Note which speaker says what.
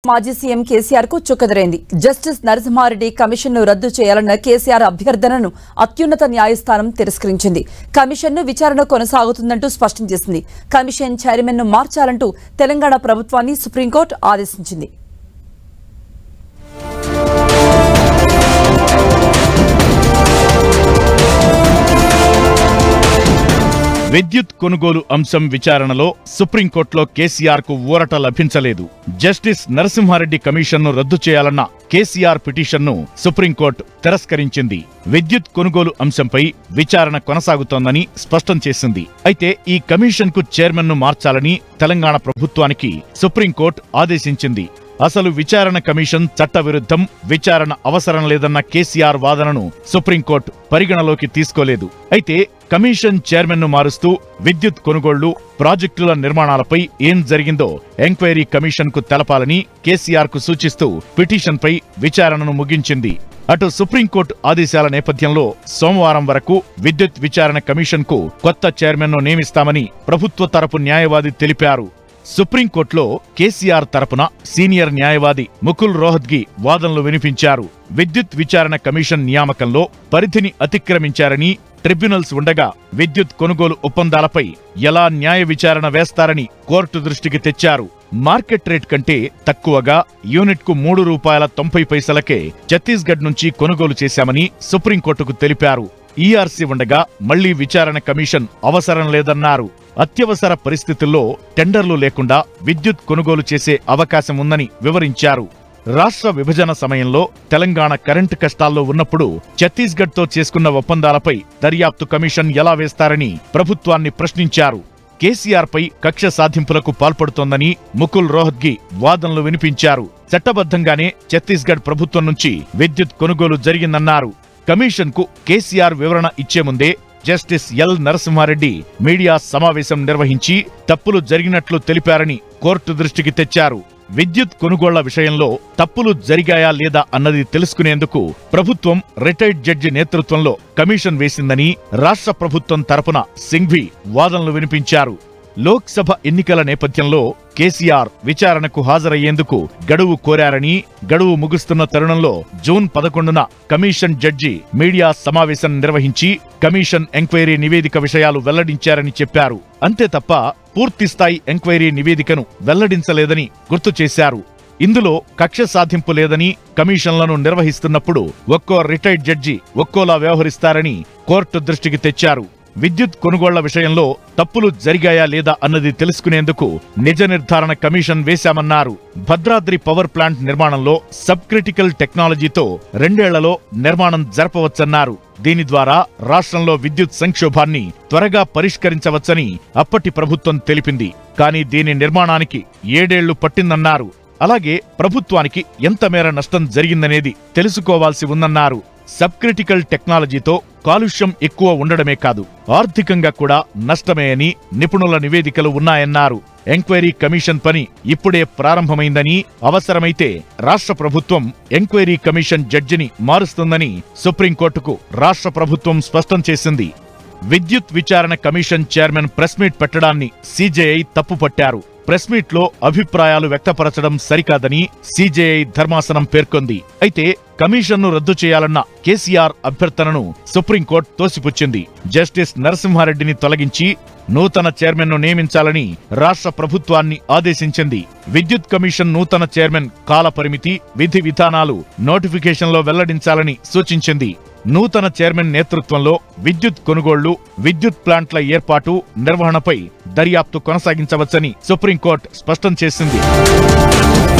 Speaker 1: మాజీ సీఎం కేసీఆర్ కు చుక్కదరైంది justice Narasimha Reddy commission ను రద్దు చేయాలన్న కేసీఆర్ అభ్యర్థనను అత్యున్నత న్యాయస్థానం తిరస్కరించింది కమిషన్ ను విచారణ కొనసాగుతుందంటూ స్పష్టం చేసింది కమిషన్ చైర్మన్ ను మార్చాలంటూ తెలంగాణ ప్రభుత్వాన్ని సుప్రీంకోర్టు ఆదేశించింది
Speaker 2: విద్యుత్ కొనుగోలు అంశం విచారణలో సుప్రీంకోర్టులో కేసీఆర్ కు ఊరట లభించలేదు జస్టిస్ నరసింహారెడ్డి కమిషన్ను రద్దు చేయాలన్న కేసీఆర్ పిటిషన్ను సుప్రీంకోర్టు తిరస్కరించింది విద్యుత్ కొనుగోలు అంశంపై విచారణ కొనసాగుతోందని స్పష్టం చేసింది అయితే ఈ కమిషన్కు చైర్మన్ను మార్చాలని తెలంగాణ ప్రభుత్వానికి సుప్రీంకోర్టు ఆదేశించింది అసలు విచారణ కమిషన్ చట్టవిరుద్ధం విచారణ అవసరం లేదన్న కేసీఆర్ వాదనను సుప్రీంకోర్టు పరిగణలోకి తీసుకోలేదు అయితే కమిషన్ చైర్మన్ను మారుస్తూ విద్యుత్ కొనుగోళ్లు ప్రాజెక్టుల నిర్మాణాలపై ఏం జరిగిందో ఎంక్వైరీ కమిషన్కు తెలపాలని కేసీఆర్ కు సూచిస్తూ పిటిషన్పై విచారణను ముగించింది అటు సుప్రీంకోర్టు ఆదేశాల నేపథ్యంలో సోమవారం వరకు విద్యుత్ విచారణ కమిషన్కు కొత్త చైర్మన్ను నియమిస్తామని ప్రభుత్వ తరపు న్యాయవాది తెలిపారు సుప్రీంకోర్టులో కేసీఆర్ తరపున సీనియర్ న్యాయవాది ముకుల్ రోహత్గి వాదనలు వినిపించారు విద్యుత్ విచారణ కమిషన్ నియామకంలో పరిధిని అతిక్రమించారని ట్రిబ్యునల్స్ ఉండగా విద్యుత్ కొనుగోలు ఒప్పందాలపై ఎలా న్యాయ విచారణ వేస్తారని కోర్టు దృష్టికి తెచ్చారు మార్కెట్ రేట్ కంటే తక్కువగా యూనిట్కు మూడు రూపాయల తొంభై పైసలకే ఛత్తీస్గఢ్ నుంచి కొనుగోలు చేశామని సుప్రీంకోర్టుకు తెలిపారు ఈఆర్సీ ఉండగా మళ్లీ విచారణ కమిషన్ అవసరం లేదన్నారు అత్యవసర పరిస్థితుల్లో టెండర్లు లేకుండా విద్యుత్ కొనుగోలు చేసే అవకాశం ఉందని వివరించారు రాష్ట్ర విభజన సమయంలో తెలంగాణ కరెంటు కష్టాల్లో ఉన్నప్పుడు ఛత్తీస్గఢ్తో చేసుకున్న ఒప్పందాలపై దర్యాప్తు కమిషన్ ఎలా వేస్తారని ప్రభుత్వాన్ని ప్రశ్నించారు కేసీఆర్పై కక్ష సాధింపులకు పాల్పడుతోందని ముకుల్ రోహత్గి వాదనలు వినిపించారు చట్టబద్ధంగానే ఛత్తీస్గఢ్ ప్రభుత్వం నుంచి విద్యుత్ కొనుగోలు జరిగిందన్నారు కమిషన్కు కేసీఆర్ వివరణ ఇచ్చే ముందే జస్టిస్ ఎల్ నరసింహారెడ్డి మీడియా సమావేశం నిర్వహించి తప్పులు జరిగినట్లు తెలిపారని కోర్టు దృష్టికి తెచ్చారు విద్యుత్ కొనుగోళ్ల విషయంలో తప్పులు జరిగాయా లేదా అన్నది తెలుసుకునేందుకు ప్రభుత్వం రిటైర్డ్ జడ్జి నేతృత్వంలో కమిషన్ వేసిందని రాష్ట్ర ప్రభుత్వం తరపున సింఘ్వి వాదనలు వినిపించారు లోక్సభ ఎన్నికల నేపథ్యంలో కేసీఆర్ విచారణకు హాజరయ్యేందుకు గడువు కోరారని గడువు ముగుస్తున్న తరుణంలో జూన్ పదకొండున కమిషన్ జడ్జి మీడియా సమావేశం నిర్వహించి కమిషన్ ఎంక్వైరీ నివేదిక విషయాలు వెల్లడించారని చెప్పారు అంతే తప్ప పూర్తిస్థాయి ఎంక్వైరీ నివేదికను వెల్లడించలేదని గుర్తు చేశారు ఇందులో కక్ష సాధింపు లేదని కమిషన్లను నిర్వహిస్తున్నప్పుడు ఒక్కో రిటైర్డ్ జడ్జి ఒక్కోలా వ్యవహరిస్తారని కోర్టు దృష్టికి తెచ్చారు విద్యుత్ కొనుగోళ్ల విషయంలో తప్పులు జరిగాయా లేదా అన్నది తెలుసుకునేందుకు నిజ నిర్ధారణ కమిషన్ వేశామన్నారు భద్రాద్రి పవర్ ప్లాంట్ నిర్మాణంలో సబ్ క్రిటికల్ టెక్నాలజీతో రెండేళ్లలో నిర్మాణం జరపవచ్చన్నారు దీని ద్వారా రాష్ట్రంలో విద్యుత్ సంక్షోభాన్ని త్వరగా పరిష్కరించవచ్చని అప్పటి ప్రభుత్వం తెలిపింది కానీ దీని నిర్మాణానికి ఏడేళ్లు పట్టిందన్నారు అలాగే ప్రభుత్వానికి ఎంత మేర నష్టం జరిగిందనేది తెలుసుకోవాల్సి ఉందన్నారు సబ్ క్రిటికల్ టెక్నాలజీతో కాలుష్యం ఎక్కువ ఉండడమే కాదు ఆర్థికంగా కూడా నష్టమే అని నిపుణుల నివేదికలు ఉన్నాయన్నారు ఎంక్వైరీ కమిషన్ పని ఇప్పుడే ప్రారంభమైందని అవసరమైతే రాష్ట్ర ప్రభుత్వం ఎంక్వైరీ కమిషన్ జడ్జిని మారుస్తుందని సుప్రీంకోర్టుకు రాష్ట్ర ప్రభుత్వం స్పష్టం చేసింది విద్యుత్ విచారణ కమిషన్ చైర్మన్ ప్రెస్ మీట్ పెట్టడాన్ని సీజేఐ తప్పుపట్టారు ప్రెస్ మీట్ లో అభిప్రాయాలు వ్యక్తపరచడం సరికాదని సీజేఐ ధర్మాసనం పేర్కొంది అయితే కమిషన్ను రద్దు చేయాలన్న కేసీఆర్ అభ్యర్థనను సుప్రీంకోర్టు తోసిపుచ్చింది జస్టిస్ నరసింహారెడ్డిని తొలగించి నూతన చైర్మన్ను నియమించాలని రాష్ట్ర ప్రభుత్వాన్ని ఆదేశించింది విద్యుత్ కమిషన్ నూతన చైర్మన్ కాల పరిమితి విధి విధానాలు నోటిఫికేషన్లో వెల్లడించాలని సూచించింది నూతన చైర్మన్ నేతృత్వంలో విద్యుత్ కొనుగోళ్లు విద్యుత్ ప్లాంట్ల ఏర్పాటు నిర్వహణపై దర్యాప్తు కొనసాగించవచ్చని సుప్రీంకోర్టు స్పష్టం చేసింది